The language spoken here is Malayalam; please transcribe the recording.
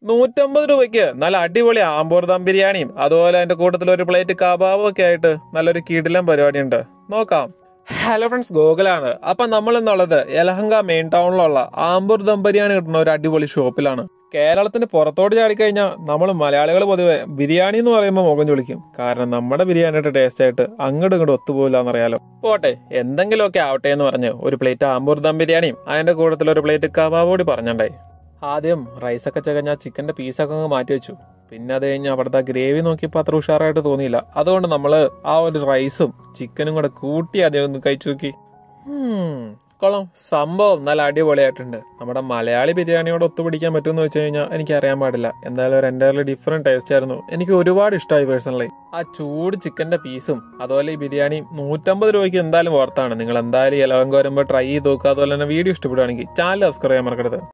നൂറ്റമ്പത് രൂപയ്ക്ക് നല്ല അടിപൊളി ആമ്പൂർ ദം ബിരിയാണിയും അതുപോലെ അതിന്റെ കൂട്ടത്തിൽ ഒരു പ്ലേറ്റ് കബാബും ഒക്കെ ആയിട്ട് നല്ലൊരു കിടിലം പരിപാടിയുണ്ട് നോക്കാം ഹലോ ഫ്രണ്ട്സ് ഗോകുലാണ് അപ്പൊ നമ്മൾ എന്നുള്ളത് യലഹങ്ക മെയിൻ ടൗണിലുള്ള ആമ്പൂർ ദം ബിരിയാണി കിട്ടുന്ന ഒരു അടിപൊളി ഷോപ്പിലാണ് കേരളത്തിന് പുറത്തോട്ട് ചാടിക്കഴിഞ്ഞാൽ നമ്മൾ മലയാളികൾ പൊതുവെ ബിരിയാണി എന്ന് പറയുമ്പോൾ മുഖം ചൊളിക്കും കാരണം നമ്മുടെ ബിരിയാണിയുടെ ടേസ്റ്റ് ആയിട്ട് അങ്ങോട്ടും ഇങ്ങോട്ടും ഒത്തുപോകില്ല എന്നറിയാലോ പോട്ടെ എന്തെങ്കിലുമൊക്കെ ആവട്ടെ എന്ന് പറഞ്ഞ് ഒരു പ്ലേറ്റ് ആമ്പൂർ ദം ബിരിയാണിയും അതിന്റെ കൂട്ടത്തിൽ ഒരു പ്ലേറ്റ് കബാബ് കൂടി പറഞ്ഞിട്ടുണ്ടായി ആദ്യം റൈസൊക്കെ ചകഞ്ഞ ചിക്കന്റെ പീസൊക്കെ അങ്ങ് മാറ്റി വെച്ചു പിന്നെ അത് കഴിഞ്ഞ് അവിടുത്തെ ഗ്രേവി നോക്കിയപ്പോൾ അത്ര ഉഷാറായിട്ട് തോന്നിയില്ല അതുകൊണ്ട് നമ്മൾ ആ ഒരു റൈസും ചിക്കനും കൂടെ കൂട്ടി ആദ്യം ഒന്ന് കഴിച്ചു നോക്കി ഉം, കൊള്ളാം സംഭവം നല്ല അടിപൊളിയായിട്ടുണ്ട് നമ്മുടെ മലയാളി ബിരിയാണിയോട് ഒത്തുപിടിക്കാൻ പറ്റുമെന്ന് വെച്ച് കഴിഞ്ഞാൽ എനിക്ക് അറിയാൻ പാടില്ല എന്തായാലും ഒരു എൻ്റയർലി ഡിഫറെന്റ് ടേസ്റ്റ് ആയിരുന്നു എനിക്ക് ഒരുപാട് ഇഷ്ടമായി പേഴ്സണലി ആ ചൂട് ചിക്കന്റെ പീസും അതുപോലെ ഈ ബിരിയാണി നൂറ്റമ്പത് രൂപയ്ക്ക് എന്തായാലും ഓർത്താണ് നിങ്ങൾ എന്തായാലും ഇലവങ്ക വരുമ്പോൾ ട്രൈ ചെയ്ത് നോക്കുക അതുപോലെ തന്നെ വീഡിയോ ഇഷ്ടപ്പെടുകയാണെങ്കിൽ ചാനൽ സബ്സ്ക്രൈബ് ചെയ്യാൻ മറക്കരുത്